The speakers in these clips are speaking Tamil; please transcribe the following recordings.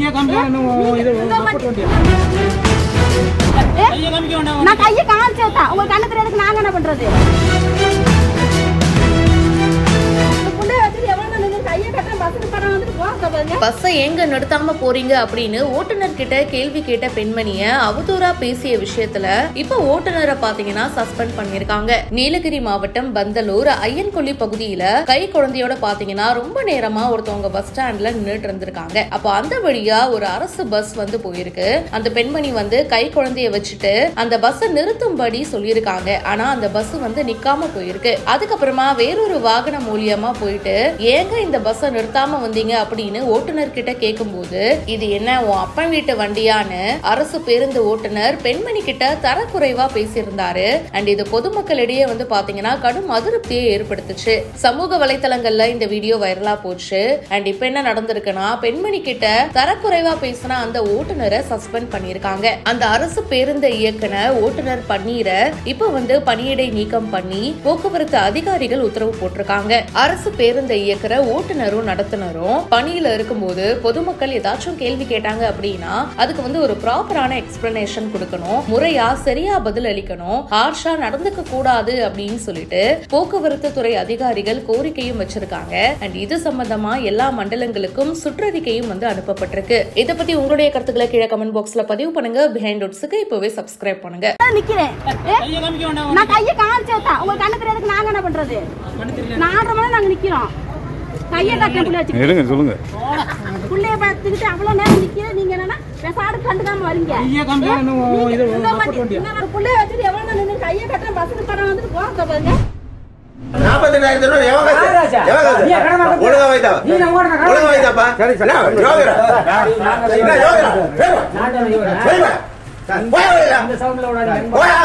கையை காமிக்க வேணும், இது போட்டு வண்டியா? ஏ, கையை காமிக்க வேண்டாம் நான் கையை காமிச்சேன் உங்களுக்கு கண்ணு தெரியாதுக்கு நாங்க என்ன பண்றது இந்த புள்ளைய வச்சுட்டு எவ்வளவு நேரம் நின்னு கையை கட்டுறேன் பஸ்ஸுக்கு படம் வந்துட்டு போக பாருங்க பஸ்ஸை எங்க நிறுத்தாம போறீங்க அப்படின்னு ஓட்டுநர் கிட்ட கேள்வி கேட்ட பெண்மணிய அவதூறா பேசிய விஷயத்துல இப்ப ஓட்டுநரை பாத்தீங்கன்னா சஸ்பெண்ட் பண்ணிருக்காங்க நீலகிரி மாவட்டம் பந்தலூர் ஐயன்கொல்லி பகுதியில கை குழந்தையோட பாத்தீங்கன்னா ரொம்ப நேரமா ஒருத்தவங்க பஸ் ஸ்டாண்ட்ல நின்னுட்டு இருந்திருக்காங்க அப்போ அந்த வழியா ஒரு அரசு பஸ் வந்து போயிருக்கு அந்த பெண்மணி வந்து கை குழந்தைய வச்சுட்டு அந்த பஸ்ஸை நிறுத்தும்படி சொல்லியிருக்காங்க ஆனா அந்த பஸ் வந்து நிக்காம போயிருக்கு அதுக்கப்புறமா வேறொரு வாகனம் மூலியமா போயிட்டு ஏங்க இந்த பஸ்ஸை நிறுத்தாம வந்தீங்க அப்படின்னு ஓட்டுநர் கிட்ட கேட்கும்போது இது என்ன உன் அப்பன் வீட்டு வண்டியான்னு அரசு பேருந்து ஓட்டுநர் பெண்மணி கிட்ட தரக்குறைவா பேசியிருந்தாரு அண்ட் இது பொதுமக்களிடையே வந்து பாத்தீங்கன்னா கடும் அதிருப்தியை ஏற்படுத்துச்சு சமூக வலைத்தளங்கள்ல இந்த வீடியோ வைரலா போச்சு அண்ட் இப்ப என்ன நடந்திருக்குன்னா பெண்மணி கிட்ட தரக்குறைவா பேசின அந்த ஓட்டுநரை சஸ்பெண்ட் பண்ணிருக்காங்க அந்த அரசு பேருந்து இயக்குன ஓட்டுநர் பன்னீரை இப்ப வந்து பணியிடை நீக்கம் பண்ணி போக்குவரத்து அதிகாரிகள் உத்தரவு போட்டிருக்காங்க அரசு பேருந்தை இயக்குற ஓட்டுநரும் நடத்துனரும் பணியில இருக்கும்போது பொதுமக்கள் ஏதாச்சும் கேள்வி கேட்டாங்க அப்படின்னா அதுக்கு வந்து ஒரு ப்ராப்பரான எக்ஸ்பிளனேஷன் கொடுக்கணும் முறையா சரியா பதில் அளிக்கணும் ஹார்ஷா நடந்துக்க கூடாது அப்படின்னு சொல்லிட்டு போக்குவரத்து துறை அதிகாரிகள் கோரிக்கையும் வச்சிருக்காங்க அண்ட் இது சம்பந்தமா எல்லா மண்டலங்களுக்கும் சுற்றறிக்கையும் வந்து அனுப்பப்பட்டிருக்கு இதை பத்தி உங்களுடைய கருத்துக்களை கீழே கமெண்ட் பாக்ஸ்ல பதிவு பண்ணுங்க பிஹைண்ட் நோட்ஸுக்கு இப்பவே சப்ஸ்கிரைப் பண்ணுங்க நான் நிக்கிறேன் ஏ, கையை காமிக்க வேண்டாம் நான் கையை காமிச்சேன் உங்களுக்கு கண்ணு தெரியாதுக்கு நாங்க என்ன பண்றது கண்ணு தெரியல நாலரை மணி நாங்க நிக்கிறோம் கையை கட்டுறேன் புள்ளைய வச்சுக்கிட்டு இருங்க சொல்லுங்க புள்ளைய பார்த்துக்கிட்டு அவ்வளவு நேரம் நிக்கிறேன் நீங்க என்னன்னா பெசாடு கண்டுக்காம வரீங்க கையை காமிக்க வேணும், நீங்க இது இந்த போட்டு மாதிரி- வண்டியா? இந்த மாதிரி புள்ளைய வச்சுட்டு எவ்வளவு நேரம் நின்னு கையை கட்டுறேன் பஸ்ஸுக்கு படம் வந்துட்டு போக பாருங்க நாற்பத்தெட்டாயிரத்தி ரூபாய் எவன் காசு? எவன் காசு? ஒழுங்கா வைத்தா. ஒழுங்கா வைத்தாப்பா. என்ன, யோகிரா? என்ன, யோகிரா? போய்வா. போய்வா. போயா வெளியில. போயா.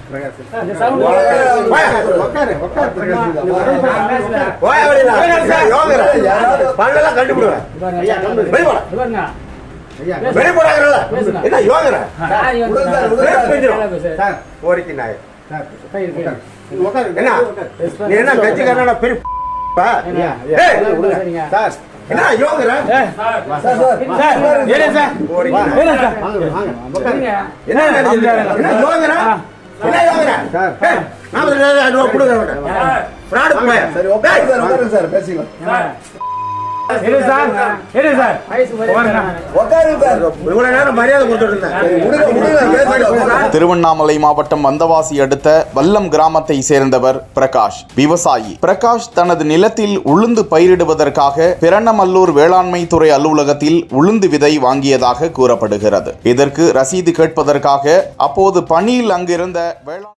போயா. போயா வெளியில. யோகிரா. பல்லெல்லாம் கண்டுபிடுவேன். வெளிய போடா. வெளிய போடாங்கறல. என்ன யோகிரா? பேசு கொஞ்சம். கோரிக்கை நாய். என்ன நீ என்ன கட்சிக்காரனா பெரிய பா? ஏய், என்ன யோகிரா? கோரிக்கை நாய். என்ன நடக்குது? என்ன யோகிரா? என்ன யோகிரா? ஏய், நாற்பத்தெட்டாயிரம் ரூபாய் கொடுங்க அவன்கிட்ட. fraud பையன். டேய், இவ்வளவு நேரம் மரியாதை கொடுத்துட்டு இருந்தேன் திருவண்ணாமலை மாவட்டம் வந்தவாசி அடுத்த வல்லம் கிராமத்தை சேர்ந்தவர் பிரகாஷ் விவசாயி பிரகாஷ் தனது நிலத்தில் உளுந்து பயிரிடுவதற்காக பிரணமல்லூர் வேளாண்மை துறை அலுவலகத்தில் உளுந்து விதை வாங்கியதாக கூறப்படுகிறது இதற்கு ரசீது கேட்பதற்காக அப்போது பணியில் அங்கிருந்த வேளாண்